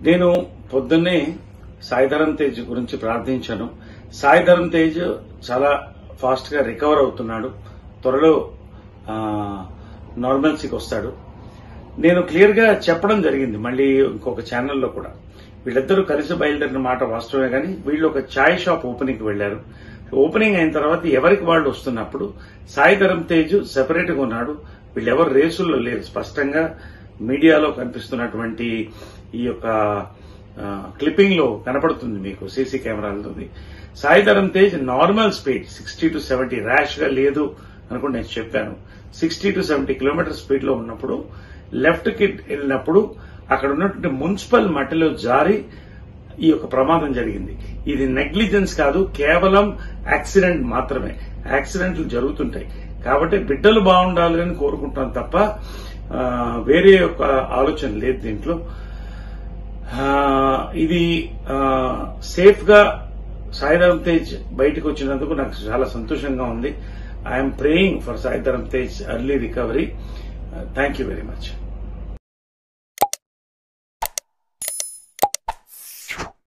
నేను పొద్దున్నే సాయిధరం తేజ్ గురించి ప్రార్థించాను సాయిధరం తేజ్ చాలా ఫాస్ట్ గా రికవర్ అవుతున్నాడు త్వరలో నార్మల్సీకి వస్తాడు నేను క్లియర్ గా చెప్పడం జరిగింది మళ్ళీ ఇంకొక ఛానల్లో కూడా వీళ్ళిద్దరూ కలిసి బయలుదేరిన మాట వాస్తవమే కానీ వీళ్ళు ఒక ఛాయ్ షాప్ ఓపెనింగ్ కి వెళ్లారు ఓపెనింగ్ అయిన తర్వాత ఎవరికి వాళ్ళు వస్తున్నప్పుడు సాయిధరం తేజ్ సెపరేట్ గా ఉన్నాడు వీళ్ళెవరు రేసుల్లో లేరు స్పష్టంగా మీడియాలో కనిపిస్తున్నటువంటి ఈ యొక్క క్లిప్పింగ్ లో కనపడుతుంది మీకు సీసీ కెమెరాలతోది Sai Dharam Tej normal speed sixty to seventy rash గా లేదు అనుకుంటే నేను చెప్పాను sixty to seventy kilometre speed లో ఉన్నప్పుడు లెఫ్ట్ కి వెళ్ళినప్పుడు అక్కడ ఉన్నటువంటి మున్సిపల్ మట్టిలో జారి ఈ యొక్క ప్రమాదం జరిగింది ఇది నెగ్లిజెన్స్ కాదు కేవలం యాక్సిడెంట్ మాత్రమే యాక్సిడెంట్లు జరుగుతుంటాయి కాబట్టి బిడ్డలు బాగుండాలి అని కోరుకుంటాం తప్ప ఆ, వేరే యొక్క ఆలోచన లేదు దీంట్లో ఆ, ఇది సేఫ్ గా సాయిధరం తేజ్ బయటకు వచ్చినందుకు నాకు చాలా సంతోషంగా ఉంది I'm praying for Sai Dharam Tej early recovery thank you very much